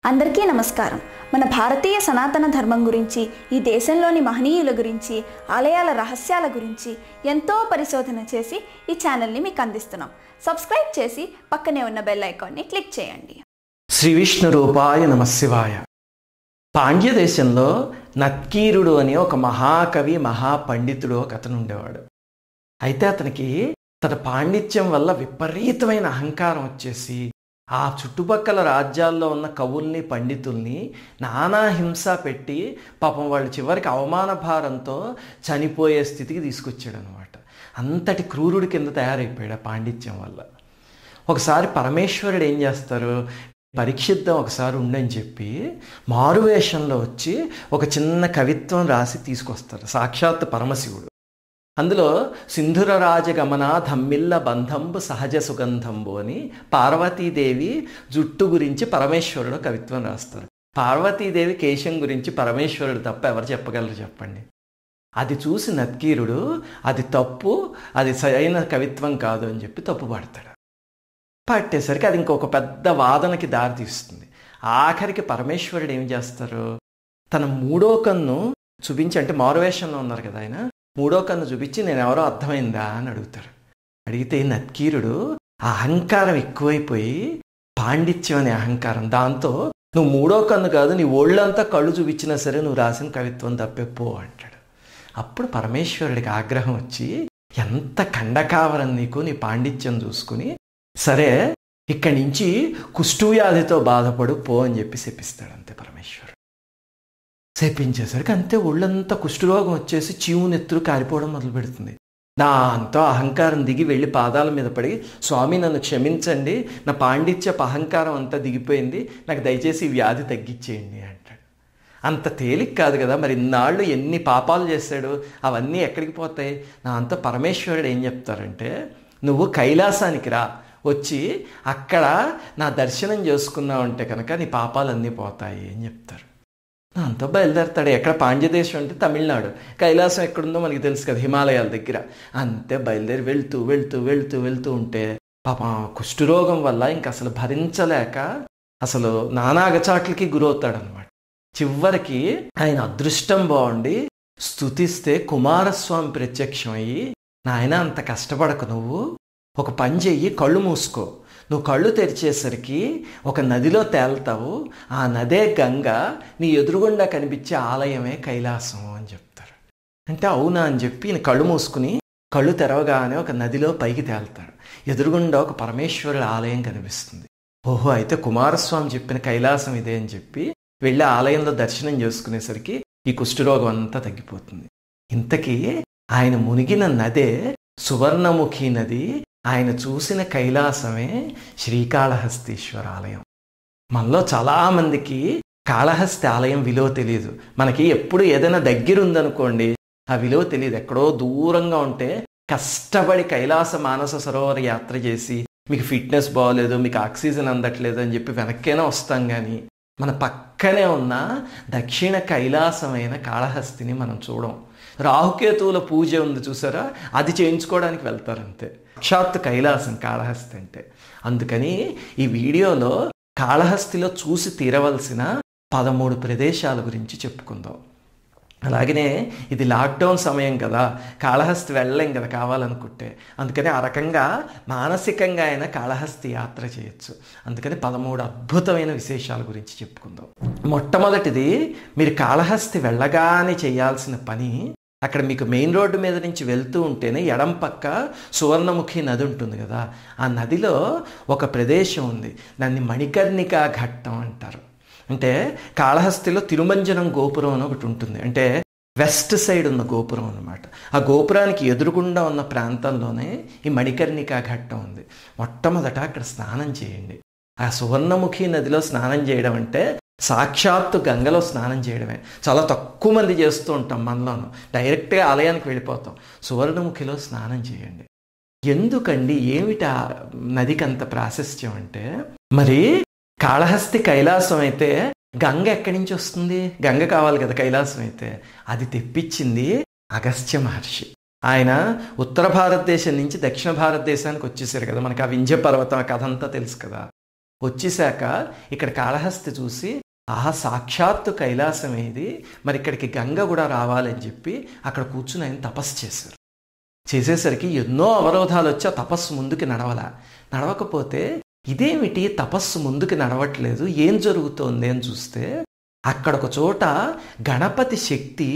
అందరికీ నమస్కారం మన భారతీయ సనాతన ధర్మం గురించి ఈ దేశంలోని మహనీయుల గురించి ఆలయాల రహస్యాల గురించి ఎంతో పరిశోధన చేసి ఈ ఛానల్ని మీకు అందిస్తున్నాం సబ్స్క్రైబ్ చేసి పక్కనే ఉన్న బెల్ ఐకాన్ని క్లిక్ చేయండి శ్రీ విష్ణు రూపాయ నమశివాయ పాండ్య దేశంలో నత్కీరుడు అని ఒక మహాకవి మహాపండితుడు ఒక అతను ఉండేవాడు అయితే అతనికి తన పాండిత్యం వల్ల విపరీతమైన అహంకారం వచ్చేసి ఆ చుట్టుపక్కల రాజ్యాల్లో ఉన్న కవుల్ని పండితుల్ని నానా హింస పెట్టి పాపం వాళ్ళు చివరికి అవమాన భారంతో చనిపోయే స్థితికి తీసుకొచ్చాడు అనమాట అంతటి క్రూరుడి కింద తయారైపోయాడు ఆ పాండిత్యం వల్ల ఒకసారి పరమేశ్వరుడు ఏం చేస్తారు పరీక్షిద్దాం ఒకసారి ఉండని చెప్పి మారువేషంలో వచ్చి ఒక చిన్న కవిత్వం రాసి తీసుకొస్తారు సాక్షాత్ పరమశివుడు అందులో సింధుర రాజగమన ధమ్మిల్ల బంధంబు సహజ సుగంధంబు అని పార్వతీదేవి జుట్టు గురించి పరమేశ్వరుడు కవిత్వం రాస్తారు పార్వతీదేవి కేశం గురించి పరమేశ్వరుడు తప్ప ఎవరు చెప్పగలరు చెప్పండి అది చూసి నత్కీరుడు అది తప్పు అది సరైన కవిత్వం కాదు అని చెప్పి తప్పు పడతాడు పట్టేసరికి అది ఇంకొక పెద్ద వాదనకి దారితీస్తుంది ఆఖరికి పరమేశ్వరుడు ఏం చేస్తారు తన మూడో కన్ను చూపించి అంటే మారువేషంలో ఉన్నారు కదా ఆయన మూడో కన్ను చూపించి నేను ఎవరో అర్థమైందా అని అడుగుతాడు అడిగితే ఈ నత్కీరుడు ఆ అహంకారం ఎక్కువైపోయి పాండిత్యం అనే అహంకారం దాంతో నువ్వు మూడో కన్ను కాదు నీ ఒళ్ళంతా కళ్ళు చూపించినా సరే నువ్వు రాసిన కవిత్వం తప్పెప్పో అంటాడు అప్పుడు పరమేశ్వరుడికి ఆగ్రహం వచ్చి ఎంత కండకావరం నీకు నీ పాండిత్యం చూసుకుని సరే ఇక్కడి నుంచి కుష్ఠవ్యాధితో బాధపడు పో అని చెప్పి శపిస్తాడు అంతే పరమేశ్వరుడు శపించేసరికి అంతే ఒళ్ళంతా కుష్ఠరోగం వచ్చేసి చీము నెత్తురు కారిపోవడం మొదలు పెడుతుంది దాంతో అహంకారం దిగి వెళ్ళి పాదాల మీద పడి స్వామి నన్ను క్షమించండి నా పాండిత్యపు అహంకారం అంతా దిగిపోయింది నాకు దయచేసి ఈ వ్యాధి తగ్గించేయండి అంటాడు అంత తేలిక కాదు కదా మరి ఇన్నాళ్ళు ఎన్ని పాపాలు చేశాడు అవన్నీ ఎక్కడికి పోతాయి నా అంత పరమేశ్వరుడు ఏం చెప్తారంటే నువ్వు కైలాసానికి రా వచ్చి అక్కడ నా దర్శనం చేసుకున్నావు అంటే కనుక నీ పాపాలన్నీ పోతాయి అని చెప్తారు అంతా బయలుదేరతాడు ఎక్కడ పాండ్యదేశం అంటే తమిళనాడు కైలాసం ఎక్కడుందో మనకి తెలుసు కదా హిమాలయాల దగ్గర అంతే బయలుదేరి వెళ్తూ వెళ్తూ వెళ్తూ వెళ్తూ ఉంటే పాపం కుష్ఠరోగం వల్ల ఇంక అసలు భరించలేక అసలు నానాగచాట్లకి గురవుతాడనమాట చివరికి ఆయన అదృష్టం బాగుండి స్తుతిస్తే కుమారస్వామి ప్రత్యక్షమయ్యి నాయన అంత కష్టపడకు నువ్వు ఒక పని చెయ్యి కళ్ళు మూసుకో నువ్వు కళ్ళు తెరిచేసరికి ఒక నదిలో తేల్తావు ఆ నదే గంగ నీ ఎదురుగుండా కనిపించే ఆలయమే కైలాసం అని చెప్తారు అంటే అవునా అని చెప్పి ఈయన కళ్ళు మూసుకుని కళ్ళు తెరవగానే ఒక నదిలో పైకి తేల్తాడు ఎదురుగుండా ఒక పరమేశ్వరుడు ఆలయం కనిపిస్తుంది ఓహో అయితే కుమారస్వామి చెప్పిన కైలాసం ఇదే అని చెప్పి వెళ్ళి ఆలయంలో దర్శనం చేసుకునేసరికి ఈ కుష్ఠరోగం అంతా తగ్గిపోతుంది ఇంతకీ ఆయన మునిగిన నదే సువర్ణముఖి నది ఆయన చూసిన కైలాసమే శ్రీకాళహస్తీశ్వర ఆలయం మనలో చాలామందికి కాళహస్తి ఆలయం విలువ తెలియదు మనకి ఎప్పుడు ఏదైనా దగ్గర ఉందనుకోండి ఆ విలువ తెలియదు ఎక్కడో దూరంగా ఉంటే కష్టపడి కైలాస మానస సరోవర యాత్ర చేసి మీకు ఫిట్నెస్ బాగోలేదు మీకు ఆక్సిజన్ అందట్లేదు అని చెప్పి వెనక్కైనా వస్తాం కానీ మన పక్కనే ఉన్న దక్షిణ కైలాసమైన కాళహస్తిని మనం చూడం రాహుకేతువుల పూజ ఉంది చూసారా అది చేయించుకోవడానికి వెళ్తారంతే సాక్షాత్ కైలాసం కాళహస్తి అంటే అందుకని ఈ వీడియోలో కాళహస్తిలో చూసి తీరవలసిన పదమూడు ప్రదేశాల గురించి చెప్పుకుందాం అలాగనే ఇది లాక్డౌన్ సమయం కదా కాళహస్తి వెళ్ళలేం కదా కావాలనుకుంటే అందుకని ఆ రకంగా మానసికంగా అయినా కాళహస్తి యాత్ర చేయొచ్చు అందుకని పదమూడు అద్భుతమైన విశేషాల గురించి చెప్పుకుందాం మొట్టమొదటిది మీరు కాళహస్తి వెళ్ళగానే చేయాల్సిన పని అక్కడ మీకు మెయిన్ రోడ్డు మీద నుంచి వెళ్తూ ఉంటేనే ఎడం పక్క సువర్ణముఖి నది ఉంటుంది కదా ఆ నదిలో ఒక ప్రదేశం ఉంది దాన్ని మణికర్ణికా ఘట్టం అంటారు అంటే కాళహస్తిలో తిరుమంజనం గోపురం అని ఒకటి ఉంటుంది అంటే వెస్ట్ సైడ్ ఉన్న గోపురం అనమాట ఆ గోపురానికి ఎదురుగుండా ఉన్న ప్రాంతంలోనే ఈ మణికర్ణికా ఘట్టం ఉంది మొట్టమొదట అక్కడ స్నానం చేయండి ఆ సువర్ణముఖి నదిలో స్నానం చేయడం అంటే సాక్షాత్తు గంగలో స్నానం చేయడమే చాలా తక్కువ మంది చేస్తూ ఉంటాం మనలోను డైరెక్ట్గా ఆలయానికి వెళ్ళిపోతాం సువర్ణముఖిలో స్నానం చేయండి ఎందుకండి ఏమిటి ఆ నదికి అంత ప్రాశస్త్యం అంటే మరి కాళహస్తి కైలాసం అయితే గంగ ఎక్కడి నుంచి వస్తుంది గంగ కావాలి కదా కైలాసం అయితే అది తెప్పించింది అగస్త్య మహర్షి ఆయన ఉత్తర భారతదేశం నుంచి దక్షిణ భారతదేశానికి వచ్చేసారు కదా మనకి ఆ వింధ్య పర్వతం ఆ కథ అంతా తెలుసు కదా వచ్చేసాక ఇక్కడ కాళహస్తి చూసి ఆహా సాక్షాత్తు కైలాసం ఇది మరి ఇక్కడికి గంగ కూడా రావాలని చెప్పి అక్కడ కూర్చుని ఆయన తపస్సు చేశారు చేసేసరికి ఎన్నో అవరోధాలు వచ్చి ఆ తపస్సు ముందుకు నడవల నడవకపోతే ఇదేమిటి తపస్సు ముందుకు నడవట్లేదు ఏం జరుగుతోంది అని చూస్తే అక్కడ ఒక చోట గణపతి శక్తి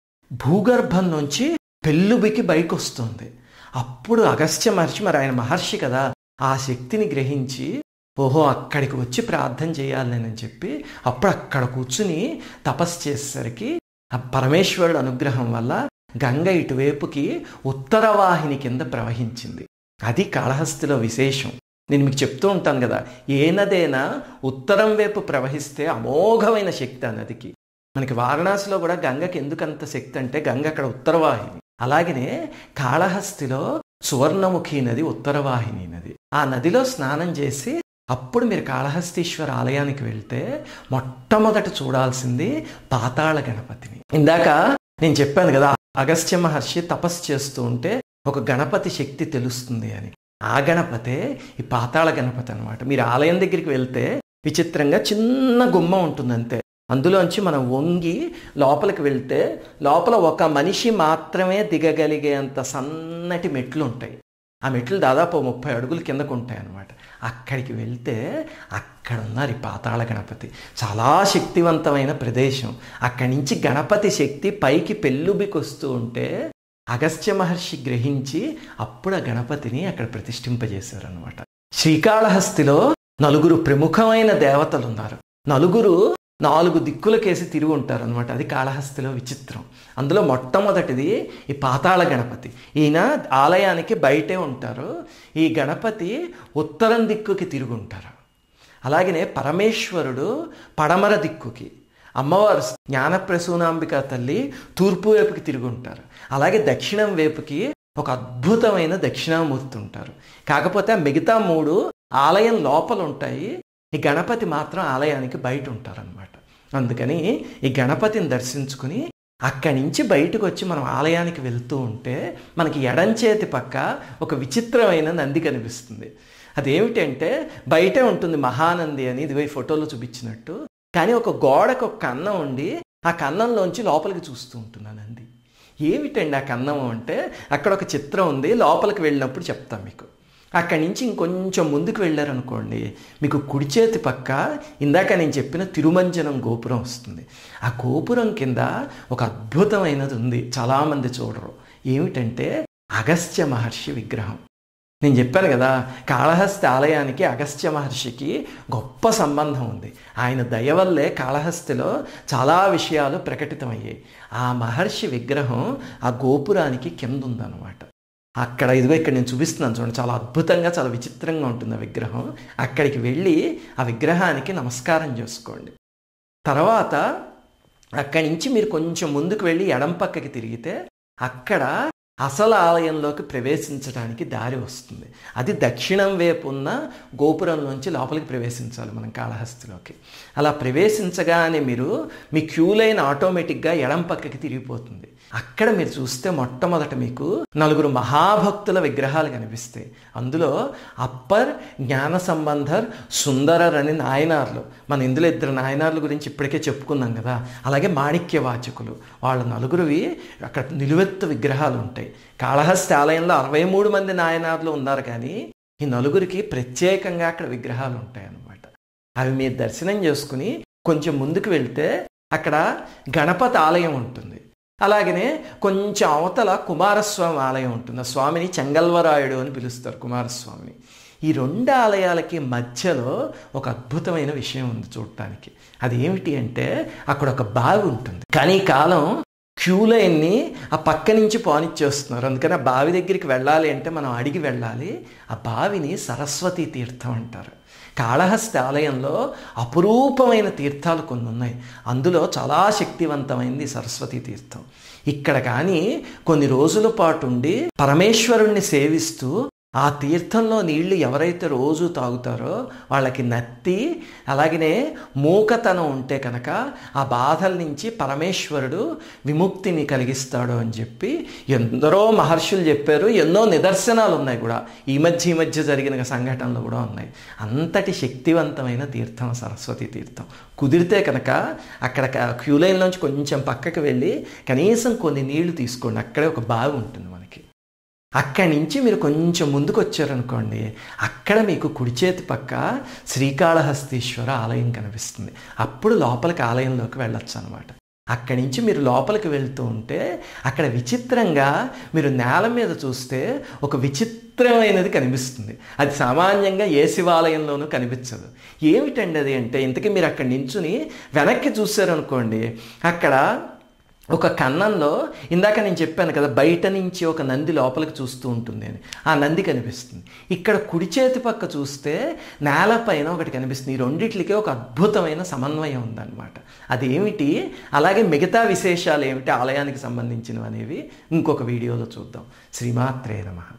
భూగర్భం నుంచి పెళ్ళుబికి బయటకు వస్తుంది అప్పుడు అగస్త్య మహర్షి మరి ఆయన మహర్షి కదా ఆ శక్తిని గ్రహించి ఓహో అక్కడికి వచ్చి ప్రార్థన చేయాలని చెప్పి అప్పుడు అక్కడ కూర్చుని తపస్సు చేసేసరికి ఆ పరమేశ్వరుడు అనుగ్రహం వల్ల గంగ ఇటువైపుకి ఉత్తరవాహిని కింద ప్రవహించింది అది కాళహస్తిలో విశేషం నేను మీకు చెప్తూ ఉంటాను కదా ఏ నదైనా ఉత్తరం వైపు ప్రవహిస్తే అమోఘమైన శక్తి ఆ నదికి మనకి వారణాసిలో కూడా గంగకి ఎందుకంత శక్తి అంటే గంగ అక్కడ ఉత్తరవాహిని అలాగనే కాళహస్తిలో సువర్ణముఖి నది ఉత్తరవాహిని నది ఆ నదిలో స్నానం చేసి అప్పుడు మీరు కాళహస్తీశ్వర ఆలయానికి వెళ్తే మొట్టమొదట చూడాల్సింది పాతాళ గణపతిని ఇందాక నేను చెప్పాను కదా అగస్త్య మహర్షి తపస్సు చేస్తూ ఉంటే ఒక గణపతి శక్తి తెలుస్తుంది అని ఆ గణపతే ఈ పాతాళ గణపతి అనమాట మీరు ఆలయం దగ్గరికి వెళ్తే విచిత్రంగా చిన్న గుమ్మ ఉంటుంది అంతే అందులోంచి మనం వంగి లోపలికి వెళ్తే లోపల ఒక మనిషి మాత్రమే దిగగలిగేంత సన్నటి మెట్లు ఉంటాయి ఆ మెట్లు దాదాపు ముప్పై అడుగులు కిందకు ఉంటాయి అన్నమాట అక్కడికి వెళ్తే అక్కడ ఉన్నారు ఈ పాతాళ గణపతి చాలా శక్తివంతమైన ప్రదేశం అక్కడి నుంచి గణపతి శక్తి పైకి పెళ్ళుబికి వస్తూ ఉంటే అగస్త్య మహర్షి గ్రహించి అప్పుడు ఆ గణపతిని అక్కడ ప్రతిష్ఠింపజేశారు అనమాట శ్రీకాళహస్తిలో నలుగురు ప్రముఖమైన దేవతలు ఉన్నారు నలుగురు నాలుగు దిక్కులకేసి తిరిగి ఉంటారు అనమాట అది కాళహస్తిలో విచిత్రం అందులో మొట్టమొదటిది ఈ పాతాళ గణపతి ఈయన ఆలయానికి బయటే ఉంటారు ఈ గణపతి ఉత్తరం దిక్కుకి తిరిగి ఉంటారు అలాగనే పరమేశ్వరుడు పడమర దిక్కుకి అమ్మవారు జ్ఞానప్రసూనాంబిక తల్లి తూర్పు వైపుకి తిరిగి ఉంటారు అలాగే దక్షిణం వైపుకి ఒక అద్భుతమైన దక్షిణామూర్తి ఉంటారు కాకపోతే ఆ మిగతా మూడు ఆలయం లోపల ఉంటాయి ఈ గణపతి మాత్రం ఆలయానికి బయట ఉంటారనమాట అందుకని ఈ గణపతిని దర్శించుకుని అక్కడి నుంచి బయటకు వచ్చి మనం ఆలయానికి వెళ్తూ ఉంటే మనకి ఎడం చేతి పక్క ఒక విచిత్రమైన నంది కనిపిస్తుంది అదేమిటంటే బయటే ఉంటుంది మహానంది అని ఇది ఈ ఫోటోలో చూపించినట్టు కానీ ఒక గోడకు ఒక కన్నం ఉండి ఆ కన్నంలోంచి లోపలికి చూస్తూ ఉంటుంది ఆ నంది ఏమిటండి ఆ కన్నం అంటే అక్కడ ఒక చిత్రం ఉంది లోపలికి వెళ్ళినప్పుడు చెప్తాం మీకు అక్కడి నుంచి ఇంకొంచెం ముందుకు వెళ్ళారనుకోండి మీకు కుడి చేతి పక్క ఇందాక నేను చెప్పిన తిరుమంజనం గోపురం వస్తుంది ఆ గోపురం కింద ఒక అద్భుతమైనది ఉంది చాలామంది చూడరు ఏమిటంటే అగస్త్య మహర్షి విగ్రహం నేను చెప్పాను కదా కాళహస్తి ఆలయానికి అగస్త్య మహర్షికి గొప్ప సంబంధం ఉంది ఆయన దయ వల్లే కాళహస్తిలో చాలా విషయాలు ప్రకటితమయ్యాయి ఆ మహర్షి విగ్రహం ఆ గోపురానికి కింద ఉందన్నమాట అక్కడ ఇదిగో ఇక్కడ నేను చూపిస్తున్నాను చూడండి చాలా అద్భుతంగా చాలా విచిత్రంగా ఉంటుంది ఆ విగ్రహం అక్కడికి వెళ్ళి ఆ విగ్రహానికి నమస్కారం చేసుకోండి తర్వాత అక్కడి నుంచి మీరు కొంచెం ముందుకు వెళ్ళి ఎడం పక్కకి తిరిగితే అక్కడ అసలు ఆలయంలోకి ప్రవేశించడానికి దారి వస్తుంది అది దక్షిణం వైపు ఉన్న గోపురంలోంచి లోపలికి ప్రవేశించాలి మనం కాళహస్తిలోకి అలా ప్రవేశించగానే మీరు మీ క్యూ లైన్ ఆటోమేటిక్గా ఎడం పక్కకి తిరిగిపోతుంది అక్కడ మీరు చూస్తే మొట్టమొదట మీకు నలుగురు మహాభక్తుల విగ్రహాలు కనిపిస్తాయి అందులో అప్పర్ జ్ఞాన సంబంధర్ సుందరర్ అని నాయనార్లు మన ఇందులో ఇద్దరు నాయనార్ల గురించి ఇప్పటికే చెప్పుకున్నాం కదా అలాగే మాణిక్య వాచకులు వాళ్ళ నలుగురివి అక్కడ నిలువెత్తు విగ్రహాలు ఉంటాయి కాళహస్తి ఆలయంలో అరవై మూడు మంది నాయనార్లు ఉన్నారు కానీ ఈ నలుగురికి ప్రత్యేకంగా అక్కడ విగ్రహాలు ఉంటాయి అన్నమాట అవి మీరు దర్శనం చేసుకుని కొంచెం ముందుకు వెళ్తే అక్కడ గణపతి ఆలయం ఉంటుంది అలాగనే కొంచెం అవతల కుమారస్వామి ఆలయం ఉంటుంది ఆ స్వామిని చెంగల్వరాయుడు అని పిలుస్తారు కుమారస్వామిని ఈ రెండు ఆలయాలకి మధ్యలో ఒక అద్భుతమైన విషయం ఉంది చూడటానికి అది ఏమిటి అంటే అక్కడ ఒక బావి ఉంటుంది కానీ ఈ కాలం క్యూ లైన్ని ఆ పక్క నుంచి పానిచ్చేస్తున్నారు అందుకని ఆ బావి దగ్గరికి వెళ్ళాలి అంటే మనం అడిగి వెళ్ళాలి ఆ బావిని సరస్వతి తీర్థం అంటారు కాళహస్తి ఆలయంలో అపురూపమైన తీర్థాలు కొన్ని ఉన్నాయి అందులో చాలా శక్తివంతమైంది సరస్వతి తీర్థం ఇక్కడ కానీ కొన్ని రోజుల పాటు ఉండి పరమేశ్వరుణ్ణి సేవిస్తూ ఆ తీర్థంలో నీళ్లు ఎవరైతే రోజు తాగుతారో వాళ్ళకి నత్తి అలాగనే మూకతనం ఉంటే కనుక ఆ బాధల నుంచి పరమేశ్వరుడు విముక్తిని కలిగిస్తాడు అని చెప్పి ఎందరో మహర్షులు చెప్పారు ఎన్నో నిదర్శనాలు ఉన్నాయి కూడా ఈ మధ్య ఈ మధ్య జరిగిన సంఘటనలు కూడా ఉన్నాయి అంతటి శక్తివంతమైన తీర్థం సరస్వతి తీర్థం కుదిరితే కనుక అక్కడ క్యూ లైన్లోంచి కొంచెం పక్కకి వెళ్ళి కనీసం కొన్ని నీళ్లు తీసుకోండి అక్కడే ఒక బావి ఉంటుంది మనకి అక్కడి నుంచి మీరు కొంచెం ముందుకు వచ్చారనుకోండి అక్కడ మీకు కుడి చేతి పక్క శ్రీకాళహస్తీశ్వర ఆలయం కనిపిస్తుంది అప్పుడు లోపలికి ఆలయంలోకి వెళ్ళొచ్చు అనమాట అక్కడి నుంచి మీరు లోపలికి వెళ్తూ ఉంటే అక్కడ విచిత్రంగా మీరు నేల మీద చూస్తే ఒక విచిత్రమైనది కనిపిస్తుంది అది సామాన్యంగా ఏ శివాలయంలోనూ కనిపించదు ఏమిటండి అది అంటే ఇంతకీ మీరు అక్కడ నించుని వెనక్కి చూశారనుకోండి అక్కడ ఒక కన్నంలో ఇందాక నేను చెప్పాను కదా బయట నుంచి ఒక నంది లోపలికి చూస్తూ ఉంటుంది అని ఆ నంది కనిపిస్తుంది ఇక్కడ కుడి చేతి పక్క చూస్తే నేలపైన ఒకటి కనిపిస్తుంది ఈ రెండిట్లకే ఒక అద్భుతమైన సమన్వయం ఉందన్నమాట అదేమిటి అలాగే మిగతా విశేషాలు ఏమిటి ఆలయానికి సంబంధించినవి అనేవి ఇంకొక వీడియోలో చూద్దాం శ్రీమాత్రే నమః